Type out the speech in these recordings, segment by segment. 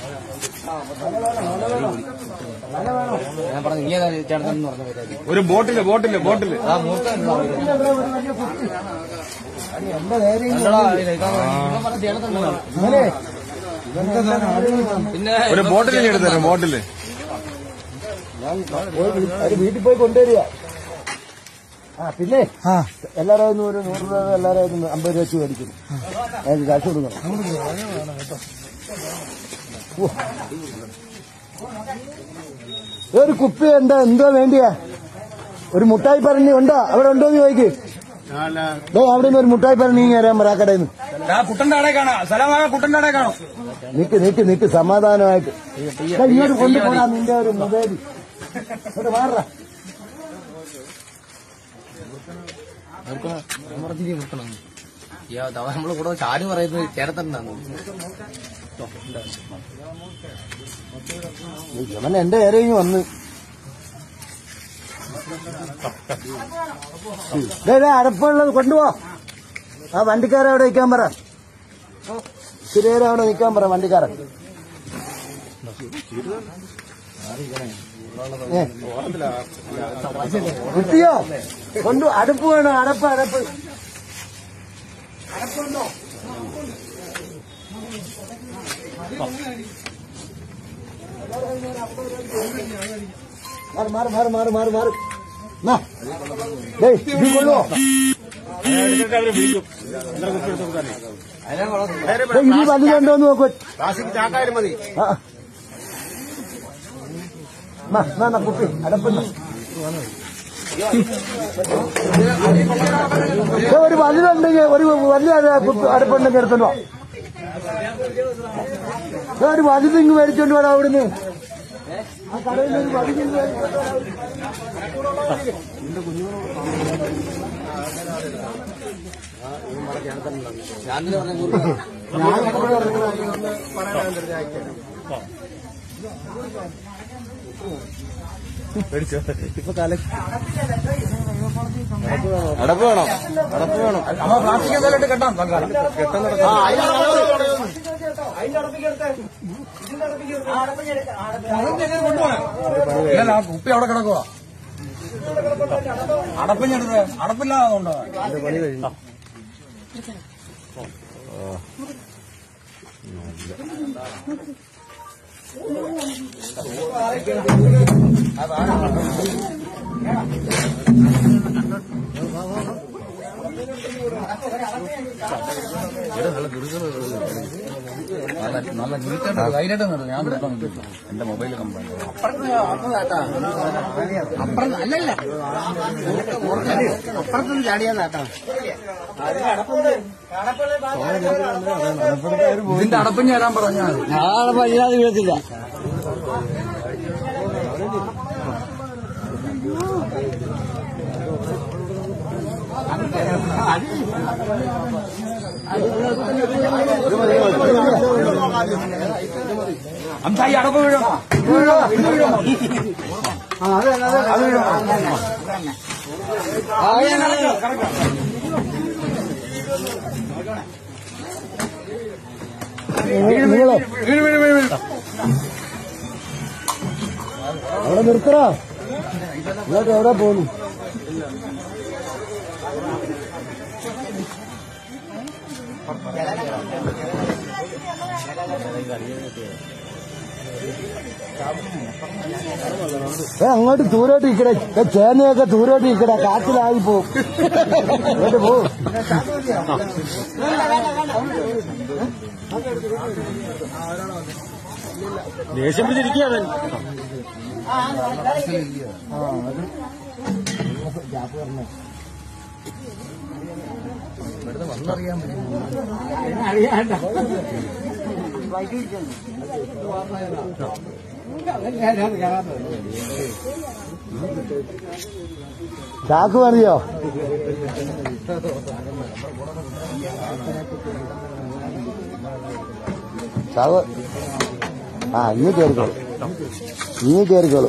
ഞാൻ പറഞ്ഞു നീ ഏതാ ചേട്ടൻ പറഞ്ഞ പേര് ഒരു ബോട്ടില് ബോട്ടില് ബോട്ടില് ആ മൂത്ത എന്റെ നേരെ മോനെ പിന്നെ ഒരു ബോട്ടിൽ എടുത്തു തരാം ബോട്ടില് അവര് വീട്ടിൽ പോയി കൊണ്ടുവരിക ആ പിന്നെ എല്ലാവരും കയ്യിൽ നിന്നും ഒരു നൂറ് രൂപ എല്ലാവരും കയ്യിൽ നിന്നും അമ്പത് രൂപ വെച്ച് മേടിക്കുന്നു അതിന് കാശ് കൊടുക്കണം ഓ. ഒരു കുപ്പി എന്താ എന്തോ വേണ്ടിയാ ഒരു മുട്ടായി പറഞ്ഞി ഉണ്ടോ അവിടെ ഉണ്ടോ എന്ന് ചോദിക്ക് ദേ അവിടെ നിന്ന് ഒരു മുട്ടായി പറഞ്ഞി വരാൻ പറ ആ കടയിൽ നിന്ന് കുട്ടന്റെ അടേ കാണാം സ്ഥലമായ കുട്ടന്റെ അടേ കാണാം നിക്ക് നിക്ക് നിക്ക് സമാധാനമായിട്ട് ദേ ഇങ്ങോട്ട് കൊണ്ടുപോടാ നിന്റെ ഒരു മൊബൈൽ ഇങ്ങോട്ട് മാറ നിർത്തണം നമ്മള് കൂടെ ചാടി പറയുന്നത് ചേർത്തണ്ടാന്ന് ഇവൻ എന്റെ ഏരെയും വന്ന് ദേ, ദേ, അടപ്പുള്ളത് കൊണ്ടുപോ ആ വണ്ടിക്കാരെ അവിടെ നിൽക്കാൻ പറ ഇച്ചിരി നേരം അവിടെ നിൽക്കാൻ പറ വണ്ടിക്കാരൻ ഏ. കിട്ടിയോ കൊണ്ടു അടുപ്പ് വേണോ അടപ്പ് അടപ്പ് അടപ്പുണ്ടോ മാറ് മാറ് മാറ് മാറ് മാറ് മാറ് നാ. ഡേയ്, ഇത് കൊള്ളുവോ ഡേയ്, ഇനി വലുതുണ്ടോ എന്ന് നോക്കൂ ചാക്കായാലും മതി ആ. നാ, നാ, നാ, കുപ്പി അടപ്പുന്ന ഒരു വലുതുണ്ടെങ്കിൽ ഒരു വലിയ കുപ്പി അടപ്പുണ്ടെങ്കിൽ എടുത്തോണ്ടോ ദേ, ഒരു വലുതിങ് മേടിച്ചോണ്ട് വേണം അവിടുന്ന് ആ കടയിൽ നിന്ന് ഒരു വലുതിങ് മേടിച്ചോണ്ട് വാ. ഞാൻ പറഞ്ഞ അടപ്പ് വേണം അടപ്പ് വേണം അമ്മ പ്ലാസ്റ്റിക് എന്തെങ്കിലും ഇട്ട് കെട്ടാം തൽക്കാലം ഇല്ല ആ കുപ്പി അവിടെ കിടക്കുക അടപ്പിഞ്ഞെടുത്ത് അടപ്പില്ലാതുണ്ടോ നല്ല നല്ല നീറ്റായിട്ട് ധൈര്യമായിട്ട് നിർത്തും ഞാൻ നിർത്താൻ എന്റെ മൊബൈൽ കംപ്ലൈന്റ് അപ്പുറം അല്ലല്ല അപ്പുറത്തുനിന്ന് ചാടിയാതാട്ടോ ഇതിന്റെ അടപ്പം ചേരാൻ പറഞ്ഞാൽ നാളെ പതിനാല് വീഴത്തില്ല അംസായി അടപ്പ് വീഴും നിങ്ങളെ അവിടെ നിർത്തറ ഇങ്ങോട്ട് എവിടെ പോന്നു ഏ, അങ്ങോട്ട് ദൂരോട്ട് ഇക്കടെ ഏ, ചേനയൊക്കെ ദൂരോട്ട് ഇക്കടെ കാറ്റിലായി പോവും അങ്ങോട്ട് പോ ദേഷ്യം പിടിച്ചിരിക്കുകയാണ് വന്നറിയാൻ പറ്റും ചാക്ക് മതിയോ ചാവ് ആ ഇനി കയറിക്കോളൂ ഇനി കയറിക്കോളൂ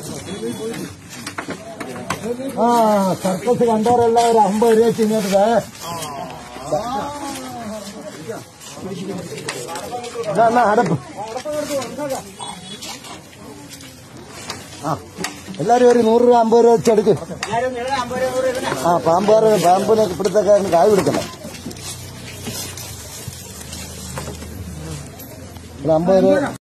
ആ സർക്കസ് കണ്ടവരെല്ലാം ഒരു അമ്പത് രൂപ വെച്ച് ഇങ്ങോട്ട് ദേ. ദാ, എന്നാ അടപ്പ് ആ എല്ലാരും ഒരു നൂറ് രൂപ അമ്പത് രൂപ വെച്ചെടുക്ക് ആ പാമ്പാറ് പാമ്പിനെ ഇപ്പിടുത്തൊക്കെ കായ് കൊടുക്കണം ഒരു അമ്പത് രൂപ